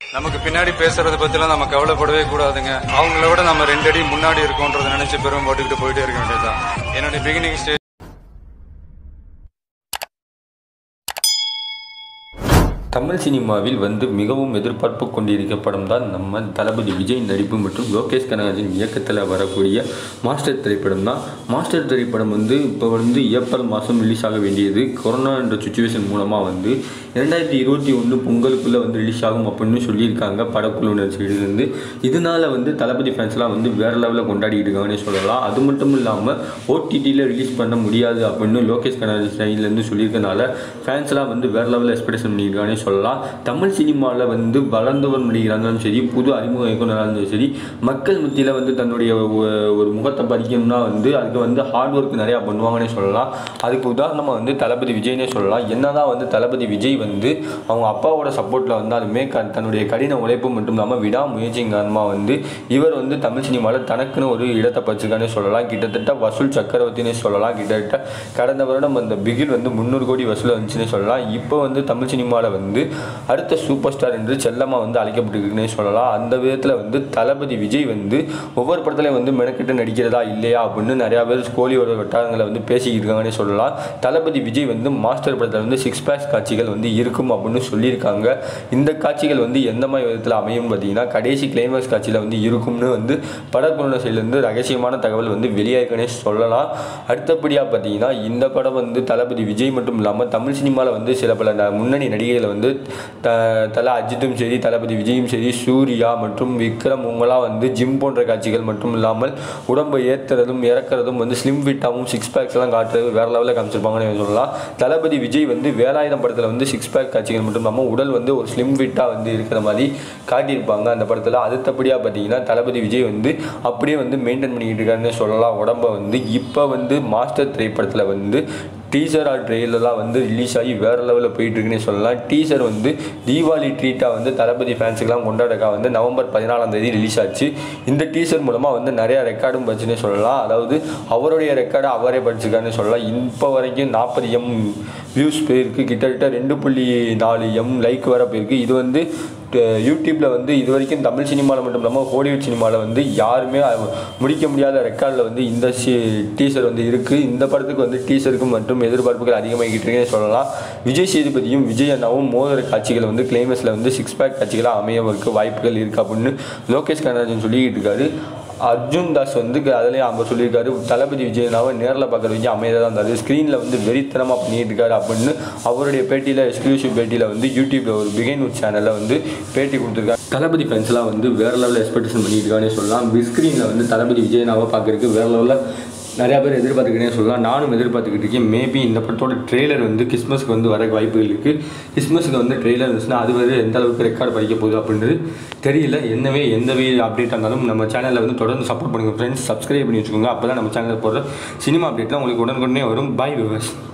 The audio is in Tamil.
நமக்கு பின்னாடி பேசுறத பத்திலாம் நம்ம கவலைப்படவே கூடாதுங்க அவங்கள விட நம்ம ரெண்டு அடி முன்னாடி இருக்கோன்றதை நினைச்சு பெரும் போட்டுக்கிட்டு போயிட்டே இருக்க வேண்டியதுதான் என்னுடைய பிகினிங் ஸ்டேஜ் தமிழ் சினிமாவில் வந்து மிகவும் எதிர்பார்ப்பு கொண்டிருக்க படம் தான் நம்ம தளபதி விஜய் நடிப்பு மற்றும் லோகேஷ் கனகராஜின் இயக்கத்தில் வரக்கூடிய மாஸ்டர் திரைப்படம் தான் மாஸ்டர் திரைப்படம் வந்து இப்போ வந்து ஏப்ரல் மாதம் ரிலீஸ் ஆக வேண்டியது கொரோனா என்ற சுச்சுவேஷன் மூலமாக வந்து இரண்டாயிரத்தி இருபத்தி ஒன்று பொங்கலுக்குள்ளே வந்து ரிலீஸ் ஆகும் அப்படின்னு சொல்லியிருக்காங்க படக்குழுவினர் சைடுலேருந்து இதனால வந்து தளபதி ஃபேன்ஸ்லாம் வந்து வேறு லெவலில் கொண்டாடிட்டு இருக்காங்கன்னு சொல்லலாம் அது மட்டும் இல்லாமல் ஓடிடியில் ரிலீஸ் பண்ண முடியாது அப்படின்னு லோகேஷ் கனகராஜ் சைட்லேருந்து சொல்லியிருக்கனால ஃபேன்ஸ்லாம் வந்து வேறு லெவலில் எக்ஸ்பெக்டேஷன் பண்ணியிருக்காங்கன்னு சொல்லலாம் தமிழ் சினிமாவில் வந்து வளர்ந்தவர் நடிகராக சரி புது அறிமுக இயக்குனராக இருந்தாலும் சரி மக்கள் மத்தியில் வந்து தன்னுடைய ஒ- ஒரு முகத்தை பதிக்கணும்னா வந்து அதுக்கு வந்து ஹார்ட் ஒர்க் நிறையா பண்ணுவாங்கன்னே சொல்லலாம் அதுக்கு உதாரணமாக வந்து தளபதி விஜய்னே சொல்லலாம் என்னதான் வந்து தளபதி விஜய் வந்து அவங்க அப்பாவோட சப்போர்ட்டில் வந்தாலுமே க தன்னுடைய கடின உழைப்பு மட்டும் இல்லாமல் விடாமுயற்சியின் காரணமாக வந்து இவர் வந்து தமிழ் சினிமாவில் தனக்குன்னு ஒரு இடத்தை பச்சிருக்கானே சொல்லலாம் கிட்டத்தட்ட வசூல் சக்கரவர்த்தினே சொல்லலாம் கிட்டத்தட்ட கடந்த வருடம் அந்த பிகில் வந்து முந்நூறு கோடி வசூல் வந்துச்சுன்னே சொல்லலாம் இப்போ வந்து தமிழ் சினிமாவில் வந்து அடுத்த சூப்பர் ஸ்டார் என்று செல்லமாக வந்து அழைக்கப்பட்டிருக்குன்னே சொல்லலாம் அந்த விதத்தில் வந்து தளபதி விஜய் வந்து ஒவ்வொரு படத்துலையும் வந்து மெனக்கிட்டு நடிக்கிறதா இல்லையா அப்படின்னு நிறையா பேர் கோலியோட வட்டாரங்களை வந்து பேசிக்கிட்டு இருக்காங்கன்னே சொல்லலாம் தளபதி விஜய் வந்து மாஸ்டர் படத்தில் வந்து சிக்ஸ் பேக்ஸ் காட்சிகள் வந்து இருக்கும் அப்படின்னு சொல்லியிருக்காங்க இந்த காட்சிகள் வந்து எந்த மாதிரி விதத்தில் அமையும் பார்த்தீங்கன்னா கடைசி கிளைமேக்ஸ் காட்சியில் வந்து இருக்கும்னு வந்து படக்குழுவினர் சைட்லேருந்து ரகசியமான தகவல் வந்து வெளியாயிருக்குன்னே சொல்லலாம் அடுத்தபடியாக பார்த்தீங்கன்னா இந்த படம் வந்து தளபதி விஜய் மட்டும் இல்லாமல் தமிழ் சினிமாவில் வந்து சில பல ந- முன்னணி நடிகைகளை வந்து த தல அஜித்தும் சரி தளபதி விஜயும் சரி சூர்யா மற்றும் விக்ரம் இவங்களாம் வந்து ஜிம் போன்ற காட்சிகள் மட்டும் இல்லாமல் உடம்பை ஏற்றுறதும் இறக்குறதும் வந்து ஸ்லிம் ஃபிட்டாகவும் சிக்ஸ் பேக்ஸ் எல்லாம் காட்டுறது வேற லெவலில் காமிச்சிருப்பாங்கன்னு சொல்லலாம் தளபதி விஜய் வந்து வேலாயுதம் படத்தில் வந்து சிக்ஸ் பேக் காட்சிகள் மட்டும் இல்லாமல் உடல் வந்து ஒரு ஸ்லிம் ஃபிட்டாக வந்து இருக்கிற மாதிரி காட்டியிருப்பாங்க அந்த படத்தில் அடுத்தபடியாக பார்த்தீங்கன்னா தளபதி விஜய் வந்து அப்படியே வந்து மெயின்டைன் பண்ணிக்கிட்டு இருக்காருன்னு சொல்லலாம் உடம்ப வந்து இப்போ வந்து மாஸ்டர் திரைப்படத்தில் வந்து டீசர் ஆர் ட்ரெயிலெலாம் வந்து ரிலீஸ் ஆகி வேறு லெவலில் போயிட்டு இருக்குன்னே சொல்லலாம் டீசர் வந்து தீபாவளி ட்ரீட்டாக வந்து தளபதி ஃபேன்ஸுக்கெலாம் கொண்டாடக்கா வந்து நவம்பர் பதினாலாம் தேதி ரிலீஸ் ஆச்சு இந்த டீசர் மூலமாக வந்து நிறையா ரெக்கார்டும் பச்சுன்னே சொல்லலாம் அதாவது அவருடைய ரெக்கார்டை அவரே படிச்சிருக்காருன்னு சொல்லலாம் இப்போ வரைக்கும் நாற்பது எம் வியூஸ் போயிருக்கு கிட்டத்தட்ட ரெண்டு புள்ளி நாலு எம் லைக் வர போயிருக்கு இது வந்து அஹ், யூடியூப்பில் வந்து இது வரைக்கும் தமிழ் சினிமாவில் மட்டும் இல்லாமல் ஹாலிவுட் சினிமாவில் வந்து யாருமே அஹ், முடிக்க முடியாத ரெக்கார்டில் வந்து இந்த டீசர் வந்து இருக்குது இந்த படத்துக்கு வந்து டீசருக்கு மற்றும் எதிர்பார்ப்புகள் அதிகமாகிட்டு இருக்குன்னு சொல்லலாம் விஜய் சேதுபதியும் விஜய் அண்ணாவும் மோதிர காட்சிகள் வந்து கிளைமேக்ஸில் வந்து சிக்ஸ் பேக் காட்சிகளாக அமையவருக்கு வாய்ப்புகள் இருக்குது அப்படின்னு லோகேஷ் கனகராஜன் சொல்லிக்கிட்டு இருக்காரு அர்ஜுன் தாஸ் வந்து அதுலேயும் அவர் சொல்லியிருக்காரு தளபதி விஜயனாவை நேரில் பார்க்குற விஜய் அமைதியாக தான் இருந்தார் ஸ்க்ரீனில் வந்து வெறித்தனமாக பண்ணிட்டு இருக்காரு அப்படின்னு அவருடைய பேட்டியில் எக்ஸ்க்ளூசிவ் பேட்டியில் வந்து யூடியூப்பில் ஒரு பிகைன் உட் சேனலில் வந்து பேட்டி கொடுத்துருக்காரு தளபதி ஃபேன்ஸ்லாம் வந்து வேறு லெவலில் எக்ஸ்பெக்டேஷன் பண்ணிட்டு இருக்காங்கன்னு சொல்லலாம் பிக் ஸ்க்ரீனில் வந்து தளபதி விஜயனாவை பார்க்கறதுக்கு வேறு லெவலில் நிறையா பேர் எதிர்பார்த்துக்கிட்டே சொல்லலாம் நானும் எதிர்பார்த்துக்கிட்டு இருக்கேன் மேபி இந்த படத்தோட ட்ரெய்லர் வந்து கிறிஸ்மஸ்க்கு வந்து வர வாய்ப்புகள் இருக்குது கிறிஸ்மஸ்க்கு வந்து ட்ரெய்லர் இருந்துச்சுன்னா அது வந்து எந்த அளவுக்கு ரெக்கார்ட் படிக்க போகுது அப்படின்றது தெரியல என்னவே எந்த வே அப்டேட் இருந்தாலும் நம்ம சேனலில் வந்து தொடர்ந்து சப்போர்ட் பண்ணுங்கள் ஃப்ரெண்ட்ஸ் சப்ஸ்கிரைப் பண்ணி வச்சுக்கோங்க அப்போ தான் நம்ம சேனலில் போடுற சினிமா அப்டேட்லாம் உங்களுக்கு உடனுக்குடனே வரும் பை விவர்ஸ்